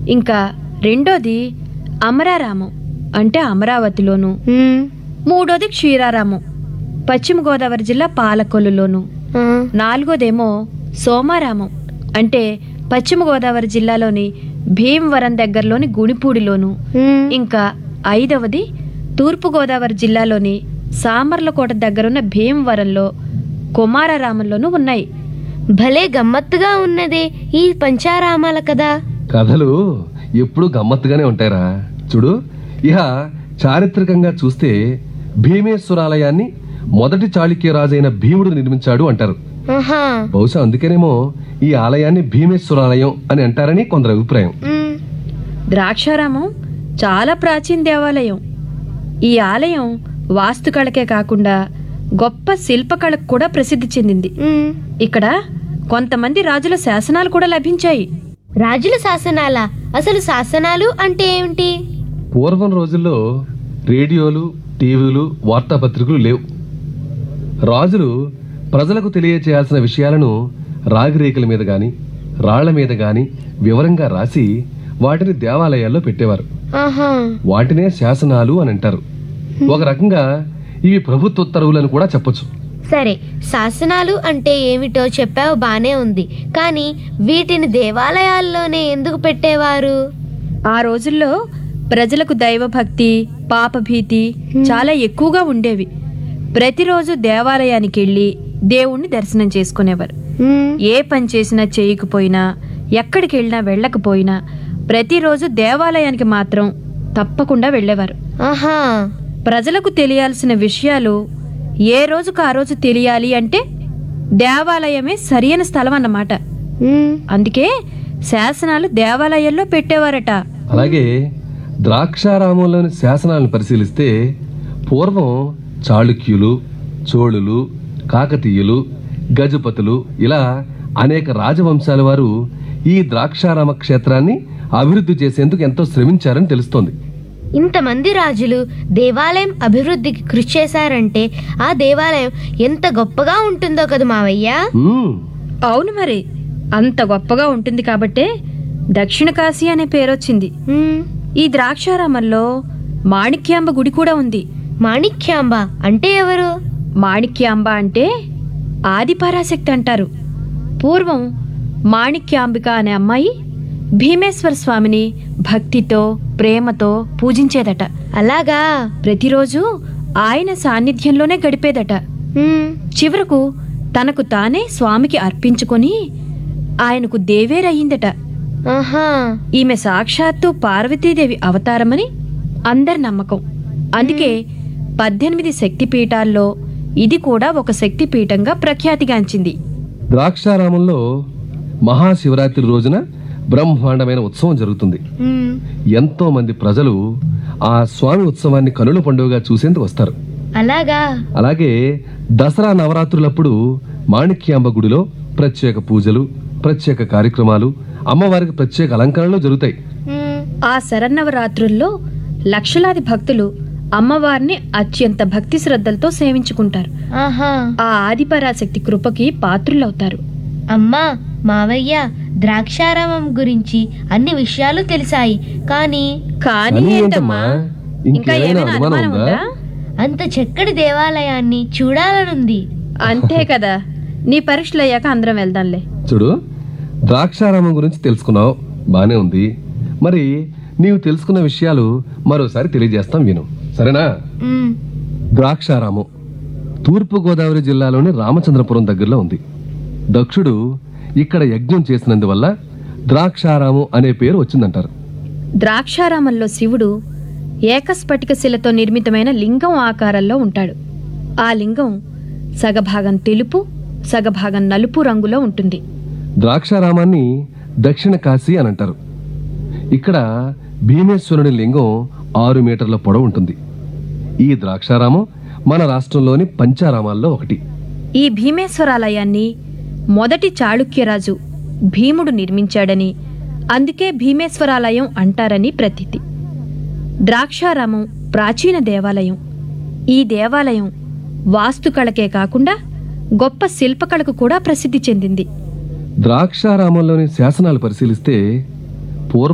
ఇంకా రెండోది అమరారామం అంటే అమరావతిలోను ఉమ్, మూడోది క్షీరారామం పశ్చిమ గోదావరి జిల్లా పాలకొల్లులోను ఆ, నాలుగోదేమో సోమారామం అంటే పశ్చిమ గోదావరి జిల్లాలోని భీమవరం దగ్గరలోని గుడిపూడిలోను ఉమ్, ఇంకా ఐదవది తూర్పు గోదావరి జిల్లాలోని సామర్లకోట దగ్గరున్న భీమవరంలో కుమారరామంలోనూ ఉన్నాయి భలే గమ్మత్తుగా ఉన్నదే ఈ పంచారామాల కదా కథలు ఎప్పుడూ గమ్మత్తుగానే ఉంటాయిరా చూడు ఇహ చారిత్రకంగా చూస్తే భీమేశ్వరాలయాన్ని మొదటి చాళుక్య రాజైన భీముడు నిర్మించాడు అంటారు ఆహా బహుశా అందుకనేమో ఈ ఆలయాన్ని భీమేశ్వరాలయం అని అంటారని కొందరు అభిప్రాయం ఉమ్, ద్రాక్షారామం చాలా ప్రాచీన దేవాలయం ఈ ఆలయం వాస్తుకళకే కాకుండా గొప్ప శిల్పకళకు కూడా ప్రసిద్ధి చెందింది ఉమ్. ఇక్కడ కొంతమంది రాజుల శాసనాలు కూడా లభించాయి రాజుల శాసనాల అసలు శాసనాలు అంటే ఏమిటి పూర్వం రోజుల్లో రేడియోలు టీవీలు వార్తాపత్రికలు లేవు రాజులు ప్రజలకు తెలియచేయాల్సిన విషయాలను రాగిరేకుల మీద గాని రాళ్ల మీద గాని వివరంగా రాసి వాటిని దేవాలయాల్లో పెట్టేవారు ఆహా వాటినే శాసనాలు అని అంటారు ఒక రకంగా ఇవి ప్రభుత్వ ఉత్తర్వులను కూడా చెప్పొచ్చు సరే శాసనాలు అంటే ఏమిటో చెప్పావు బానే ఉంది కానీ వీటిని దేవాలయాల్లోనే ఎందుకు పెట్టేవారు ఆ రోజుల్లో ప్రజలకు దైవభక్తి పాపభీతి చాలా ఎక్కువగా ఉండేవి ప్రతిరోజు దేవాలయానికి వెళ్ళి దేవుణ్ణి దర్శనం చేసుకునేవారు ఉమ్, ఏ పని చేసినా చేయకపోయినా ఎక్కడికి వెళ్ళినా వెళ్ళకపోయినా ప్రతిరోజు దేవాలయానికి మాత్రం తప్పకుండా వెళ్ళేవారు ఆహా ప్రజలకు తెలియాల్సిన విషయాలు ఏ రోజుకు ఆ రోజు తెలియాలి అంటే దేవాలయమే సరియైన స్థలం అన్నమాట ఉమ్, అందుకే శాసనాలు దేవాలయాల్లో పెట్టేవారట అలాగే ద్రాక్షారామంలోని శాసనాలను పరిశీలిస్తే పూర్వం చాళుక్యులు చోళులు కాకతీయులు గజపతులు ఇలా అనేక రాజవంశాల వారు ఈ ద్రాక్షారామ క్షేత్రాన్ని అభివృద్ధి చేసేందుకు ఎంతో శ్రమించారని తెలుస్తోంది ఇంతమంది రాజులు దేవాలయం అభివృద్ధికి కృషి చేశారంటే ఆ దేవాలయం ఎంత గొప్పగా ఉంటుందో కదా మావయ్య మ్మ్. అవును మరి అంత గొప్పగా ఉంటుంది కాబట్టే దక్షిణ కాశీ అనే పేరొచ్చింది ఉమ్, ఈ ద్రాక్షారామంలో మాణిక్యాంబ గుడి కూడా ఉంది మాణిక్యాంబ అంటే ఎవరు మాణిక్యాంబ అంటే ఆదిపరాశక్తి అంటారు పూర్వం మాణిక్యాంబిక అనే అమ్మాయి భీమేశ్వర స్వామిని భక్తితో ప్రేమతో పూజించేదట అలాగా ప్రతిరోజు ఆయన సాన్నిధ్యంలోనే గడిపేదట ఉమ్, చివరకు తనకు తానే స్వామికి అర్పించుకొని ఆయనకు దేవేరయ్యిందట ఆహా ఈమె సాక్షాత్తు పార్వతీదేవి అవతారమని అందరి నమ్మకం అందుకే పద్దెనిమిది శక్తిపీఠాల్లో ఇది కూడా ఒక శక్తిపీఠంగా ప్రఖ్యాతిగాంచింది ద్రాక్షారామంలో మహాశివరాత్రి రోజున బ్రహ్మాండమైన ఉత్సవం జరుగుతుంది ఉమ్, ఎంతో మంది ప్రజలు ఆ స్వామి ఉత్సవాన్ని కనుల పండుగగా చూసేందుకు వస్తారు అలాగా అలాగే దసరా నవరాత్రులప్పుడు మాణిక్యాంబ గుడిలో ప్రత్యేక పూజలు ప్రత్యేక కార్యక్రమాలు అమ్మవారికి ప్రత్యేక అలంకరణలు జరుగుతాయి ఉమ్, ఆ శరన్నవరాత్రుల్లో లక్షలాది భక్తులు అమ్మవారిని అత్యంత భక్తి శ్రద్ధలతో సేవించుకుంటారు ఆహా ఆ ఆదిపరాశక్తి కృపకి పాత్రులవుతారు అమ్మా మావయ్య ద్రాక్షారామం గురించి అన్ని విషయాలు తెలిసాయి కానీ కానీ కానీ ఏంటమ్మా ఏంటమ్మా? ఇంకా ఇంకేమైనా ఏమైనా అనుమానం అనుమానం ఉందా? ఉందా అంత చక్కటి దేవాలయాన్ని చూడాలనుంది అంతే కదా నీ పరీక్షలు అయ్యాక అందరం వెళ్దాంలే చూడు ద్రాక్షారామం గురించి తెలుసుకున్నావు బానే ఉంది మరి నీవు తెలుసుకున్న విషయాలు మరోసారి తెలియజేస్తాం విను సరేనా ఉమ్, ద్రాక్షారామం తూర్పు గోదావరి జిల్లాలోని రామచంద్రపురం దగ్గరలో ఉంది దక్షుడు ఇక్కడ యజ్ఞం చేసినందువల్ల ద్రాక్షారామం అనే పేరు వచ్చిందంటారు ద్రాక్షారామంలో శివుడు ఏకస్ఫటిక శిలతో నిర్మితమైన లింగం ఆకారంలో ఉంటాడు ఆ లింగం సగభాగం తెలుపు సగభాగం నలుపు రంగులో ఉంటుంది ద్రాక్షారామాన్ని దక్షిణ కాశీ అని అంటారు ఇక్కడ భీమేశ్వరుని లింగం ఆరు మీటర్ల పొడవు ఉంటుంది ఈ ద్రాక్షారామం మన రాష్ట్రంలోని పంచారామాల్లో ఒకటి ఈ భీమేశ్వరాలయాన్ని మొదటి చాళుక్యరాజు భీముడు నిర్మించాడని అందుకే భీమేశ్వరాలయం అంటారని ప్రతీతి ద్రాక్షారామం ప్రాచీన దేవాలయం ఈ దేవాలయం వాస్తుకళకే కాకుండా గొప్ప శిల్పకళకు కూడా ప్రసిద్ధి చెందింది ద్రాక్షారామంలోని శాసనాలు పరిశీలిస్తే